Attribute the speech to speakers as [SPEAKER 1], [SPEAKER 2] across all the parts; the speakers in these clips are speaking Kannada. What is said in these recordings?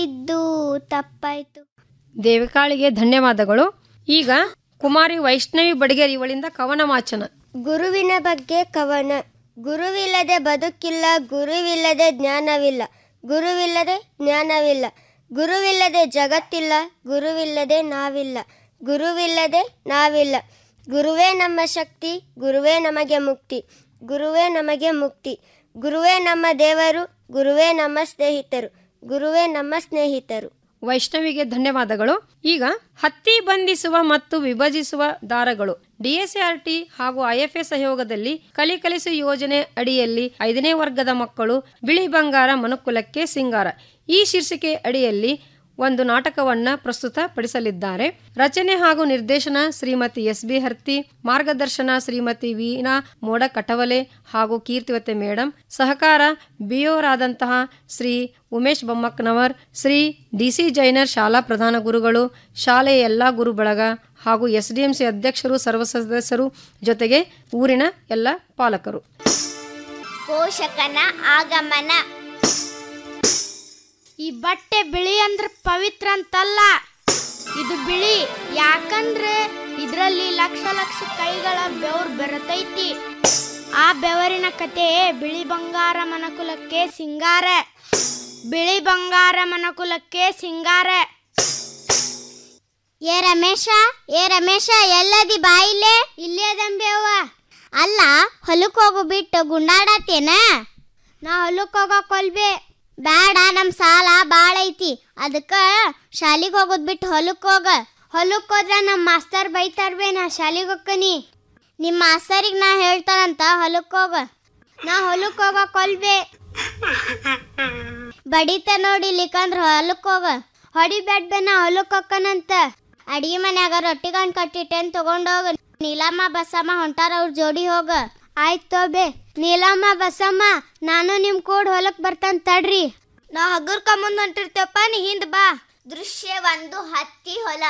[SPEAKER 1] ಇದ್ದು ತಪ್ಪಾಯ್ತು
[SPEAKER 2] ದೇವಿಕಾಳಿಗೆ ಧನ್ಯವಾದಗಳು ಈಗ ಕುಮಾರಿ ವೈಷ್ಣವಿ ಬಡಿಗೇರಿ ಇವಳಿಂದ ಕವನ ವಾಚನ
[SPEAKER 1] ಗುರುವಿನ ಬಗ್ಗೆ ಕವನ ಗುರುವಿಲ್ಲದೆ ಬದುಕಿಲ್ಲ ಗುರುವಿಲ್ಲದೆ ಜ್ಞಾನವಿಲ್ಲ ಗುರುವಿಲ್ಲದೆ ಜ್ಞಾನವಿಲ್ಲ ಗುರುವಿಲ್ಲದೆ ಜಗತ್ತಿಲ್ಲ ಗುರುವಿಲ್ಲದೆ ನಾವಿಲ್ಲ ಗುರುವಿಲ್ಲದೆ ನಾವಿಲ್ಲ ಗುರುವೇ ನಮ್ಮ ಶಕ್ತಿ ಗುರುವೇ ನಮಗೆ ಮುಕ್ತಿ ಗುರುವೇ ನಮಗೆ ಮುಕ್ತಿ ಗುರುವೇ ನಮ್ಮ ದೇವರು ಗುರುವೇ ನಮ್ಮ ಸ್ನೇಹಿತರು ಗುರುವೇ ನಮ್ಮ ಸ್ನೇಹಿತರು
[SPEAKER 2] ವೈಷ್ಣವಿಗೆ ಧನ್ಯವಾದಗಳು ಈಗ ಹತ್ತಿ ಬಂಧಿಸುವ ಮತ್ತು ವಿಭಜಿಸುವ ದಾರಗಳು ಡಿಎಸ್ಆರ್ಟಿ ಹಾಗೂ ಐಎಫ್ಎ ಸಹಯೋಗದಲ್ಲಿ ಕಲಿ ಕಲಿಸು ಯೋಜನೆ ಅಡಿಯಲ್ಲಿ ಐದನೇ ವರ್ಗದ ಮಕ್ಕಳು ಬಿಳಿ ಬಂಗಾರ ಮನುಕುಲಕ್ಕೆ ಸಿಂಗಾರ ಈ ಶೀರ್ಷಿಕೆ ಅಡಿಯಲ್ಲಿ ಒಂದು ನಾಟಕವನ್ನ ಪ್ರಸ್ತುತಪಡಿಸಲಿದ್ದಾರೆ ರಚನೆ ಹಾಗೂ ನಿರ್ದೇಶನ ಶ್ರೀಮತಿ ಎಸ್ ಬಿ ಹರ್ತಿ ಮಾರ್ಗದರ್ಶನ ಶ್ರೀಮತಿ ವೀಣಾ ಮೋಡ ಕಟವಲೆ ಹಾಗೂ ಕೀರ್ತಿವತೆ ಮೇಡಮ್ ಸಹಕಾರ ಬಿಯೋರಾದಂತಹ ಶ್ರೀ ಉಮೇಶ್ ಬೊಮ್ಮಕ್ಕನವರ್ ಶ್ರೀ ಡಿ ಸಿ ಜೈನರ್ ಶಾಲಾ ಪ್ರಧಾನ ಗುರುಗಳು ಶಾಲೆಯ ಎಲ್ಲ ಗುರು ಬಳಗ ಹಾಗೂ ಎಸ್ ಡಿ ಎಂ ಸಿ ಅಧ್ಯಕ್ಷರು ಸರ್ವ ಸದಸ್ಯರು ಜೊತೆಗೆ ಊರಿನ ಎಲ್ಲ ಪಾಲಕರು
[SPEAKER 1] ಪೋಷಕನ ಆಗಮನ
[SPEAKER 3] ಈ ಬಟ್ಟೆ ಬಿಳಿ ಅಂದ್ರೆ ಪವಿತ್ರ ಅಂತಲ್ಲ ಇದು ಬಿಳಿ ಯಾಕಂದ್ರೆ ಇದರಲ್ಲಿ ಲಕ್ಷ ಲಕ್ಷ ಕೈಗಳ ಬೆವರು ಬೆರತೈತಿ ಆ ಬೆವರಿನ ಕತೆ ಬಿಳಿ ಬಂಗಾರ ಮನಕುಲಕ್ಕೆ ಸಿಂಗಾರ ಬಿಳಿ ಬಂಗಾರ ಮನಕುಲಕ್ಕೆ ಸಿಂಗಾರ
[SPEAKER 1] ಏ ರಮೇಶ ಏ ರಮೇಶ ಎಲ್ಲದಿ ಬಾಯಿಲೆ ಇಲ್ಲೇ ದಂಬೆವ್ವ ಅಲ್ಲ ಹೊಲಕ್ ಹೋಗು ಬಿಟ್ಟು ಗುಂಡಾಡತ್ತೇನ ನಾ ಹೊಲಕ್ ಹೋಗಕ್ ಹೊಲ್ಬೆ ಬೇಡ ನಮ್ ಸಾಲ ಬಾಳ ಐತಿ ಅದಕ್ಕ ಶಾಲಿಗ್ ಹೋಗೋದ್ ಬಿಟ್ಟು ಹೊಲಕ್ ಹೋಗ ಹೊಲಕ್ ಹೋದ್ರ ನಮ್ ಮಾಸ್ತರ್ ಬೈತಾರ್ಬೆ ನಾ ಶಾಲಿಗ್ ಹೋಗ್ಕನಿ ನಿಮ್ ಮಾಸ್ತರಿಗ್ ನಾ ಹೇಳ್ತಾರಂತ ಹೊಲಕ್ ಹೋಗ ನಾ ಹೊಲಕ್ ಹೋಗಕ್ ಹೊಲ್ಬೆ ಬಡಿತ ನೋಡಿ ಇಲ್ಲಿಕಂದ್ರ ಹೊಲಕ್ ಹೋಗ ಹೊಡಿಬ್ಯಾಡ್ಬೆ ನಾ ಹೊಲಕ್ ಹೋಗ್ಕನಂತ ಅಡಿಗೆ ಮನ್ಯಾಗ ರೊಟ್ಟಿ ಗಂಡ್ ಕಟ್ಟಿಟ್ಟೆನ್ ತಗೊಂಡೋಗ ನೀಲಮ್ಮ ಬಸಮ್ಮ ಹೊಂಟಾರ ಅವ್ರ ಜೋಡಿ ಹೋಗ ಆಯ್ತು ಬೇ ನೀಲಮ್ಮ ಬಸಮ್ಮ ನಾನು ನಿಮ್ ಕೂಡ ಹೊಲಕ್ ಬರ್ತಾನ ತಡ್ರಿ
[SPEAKER 3] ನಾ ಹಗುರ್ಕ ಮುಂದ್ ಹೊಂಟಿರ್ತೇವಪ್ಪ ನೀ ಹಿಂದ್ ಬಾ
[SPEAKER 1] ದೃಶ್ಯ ಒಂದು ಹತ್ತಿ ಹೊಲ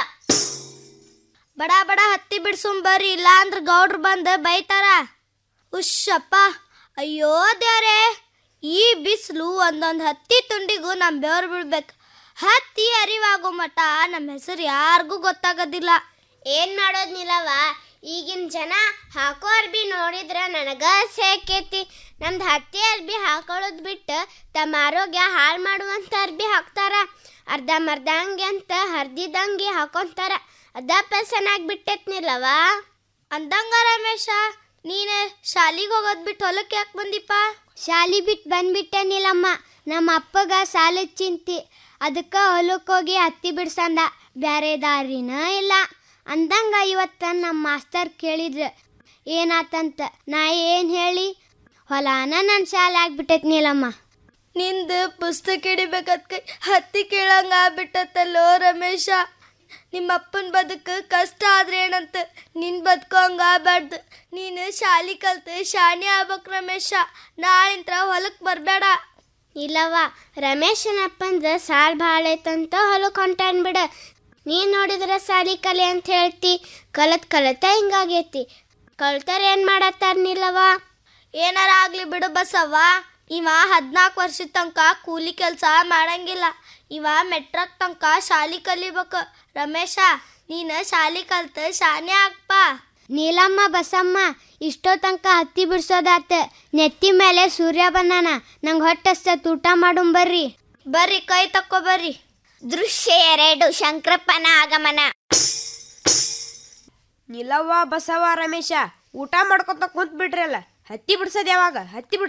[SPEAKER 3] ಬಡ ಬಡ ಹತ್ತಿ ಬಿಡ್ಸುಂ ಬರ್ರಿ ಇಲ್ಲ ಅಂದ್ರ ಗೌಡ್ರು ಬಂದು ಬೈತಾರ ಉಶ್ಶಪ್ಪ ಅಯ್ಯೋ ದೇವ್ರೆ ಈ ಬಿಸಿಲು ಒಂದೊಂದು ಹತ್ತಿ ತುಂಡಿಗೂ ನಮ್ಮ ಬೆವರು ಬೀಳ್ಬೇಕು ಹತ್ತಿ ಅರಿವಾಗೋ ಮಟ ನಮ್ಮ ಹೆಸರು ಯಾರಿಗೂ ಗೊತ್ತಾಗೋದಿಲ್ಲ
[SPEAKER 1] ಏನ್ ಮಾಡೋದ್ ನಿಲವ ಈಗಿನ ಜನ ಹಾಕೋ ಅರ್ಬಿ ನೋಡಿದ್ರ ನನಗ ಸೇಕೇತಿ ನಮ್ದು ಹತ್ತಿ ಅರ್ಬಿ ಹಾಕೊಳ್ಳೋದ್ ಬಿಟ್ಟು ತಮ್ಮ ಆರೋಗ್ಯ ಹಾಳು ಮಾಡುವಂತ ಅರ್ಬಿ ಹಾಕ್ತಾರ ಅರ್ಧಂಬರ್ಧ ಅಂಗಿ ಅಂತ ಹರ್ದಿದಂಗಿ ಹಾಕೊಂತಾರ ಅದ ಪಸನ್ ಆಗ್ಬಿಟ್ಟೈತ್ ನಿಲವ
[SPEAKER 3] ಅಂದಂಗ ರಮೇಶ ನೀನು ಶಾಲಿಗೆ ಹೋಗೋದ್ ಬಿಟ್ಟು ಹೊಲಕ್ಕೆ ಯಾಕೆ ಬಂದಿಪ್ಪ
[SPEAKER 1] ಶಾಲಿ ಬಿಟ್ಟು ಬಂದ್ಬಿಟ್ಟೆ ನಿಲಮ್ಮ ನಮ್ಮ ಅಪ್ಪಗ ಸಾಲದ ಚಿಂತಿ ಅದಕ್ಕೆ ಹೊಲಕ್ಕೆ ಹೋಗಿ ಹತ್ತಿ ಬಿಡ್ಸಂದ ಬ್ಯಾರೆ ದಾರಿನ ಇಲ್ಲ ಅಂದಂಗ ಇವತ್ತ ನಮ್ಮ ಮಾಸ್ತರ್ ಕೇಳಿದ್ರ ಏನಾತಂತ ನಾ ಏನ್ ಹೇಳಿ ಹೊಲಾನ ನನ್ನ ಶಾಲೆ ಆಗ್ಬಿಟ್ಟೈತ್ ನೀಲಮ್ಮ
[SPEAKER 3] ನಿಂದು ಪುಸ್ತಕ ಹಿಡಿಬೇಕದ್ಕ ಹತ್ತಿ ಕೇಳಂಗ ಆಗ್ಬಿಟ್ಟತ್ತಲ್ಲೋ ರಮೇಶ ನಿಮ್ಮ ಅಪ್ಪನ ಬದುಕು ಕಷ್ಟ ಆದ್ರೆ ಏನಂತ ನಿನ್ ಬದುಕು ಹಂಗ ಆಗ್ಬಾರ್ದು ನೀನು ಶಾಲಿ ಕಲ್ತು ಶಾಣೆ ಆಗ್ಬೇಕು ರಮೇಶ ನಾಳಿಂತ್ರ ಹೊಲಕ್ಕೆ ಬರಬೇಡ
[SPEAKER 1] ಇಲ್ಲವ ರಮೇಶನ ಅಪ್ಪಂದ ಸಾಲ್ ಭಾಳ ಐತಂತ ಹೊಲಕ್ಕೆ ಹೊಂಟಾನ್ ಬಿಡ ನೀನ್ ನೋಡಿದ್ರ ಸಾಲಿ ಕಲೆ ಅಂತ ಹೇಳ್ತಿ ಕಲತ್ ಕಲತ ಹಿಂಗಾಗೈತಿ ಕಳ್ತಾರ ಏನ್ ಮಾಡತ್ತಾರ ನಿಲ್ಲವ
[SPEAKER 3] ಏನಾರ ಆಗ್ಲಿ ಬಿಡು ಬಸವ್ವ ಇವ ಹದಿನಾಲ್ಕು ವರ್ಷದ ತನಕ ಕೂಲಿ ಕೆಲಸ ಮಾಡಂಗಿಲ್ಲ ಇವ ಮೆಟ್ರಕ್ ತನಕ ಶಾಲಿ ಕಲಿಬೇಕು ರಮೇಶ ನೀನು ಶಾಲಿ ಕಲ್ತು ಶಾನೆ ಆಗ್ಪ
[SPEAKER 1] ನೀಲಮ್ಮ ಬಸಮ್ಮ ಇಷ್ಟೋ ತನಕ ಹತ್ತಿ ಬಿಡ್ಸೋದಾತ ನೆತ್ತಿ ಮೇಲೆ ಸೂರ್ಯ ಬಂದಾನ ನಂಗೆ ಹೊಟ್ಟಸ್ತತ್ ಊಟ ಮಾಡುಂ ಬರ್ರಿ
[SPEAKER 3] ಬರ್ರಿ ಕೈ ತಕ್ಕೋ ಬರ್ರಿ
[SPEAKER 1] ದೃಶ್ಯ ಎರಡು ಶಂಕರಪ್ಪನ ಆಗಮನ
[SPEAKER 4] ನಿಲವ್ವ ಬಸವ ರಮೇಶ ಊಟ ಮಾಡ್ಕೊತ ಕುಂತ್ ಬಿಟ್ರಲ್ಲ ಹತ್ತಿ ಬಿಡ್ಸೋದ್ ಯಾವಾಗ ಹತ್ತಿ ಬಿಡ್ಸ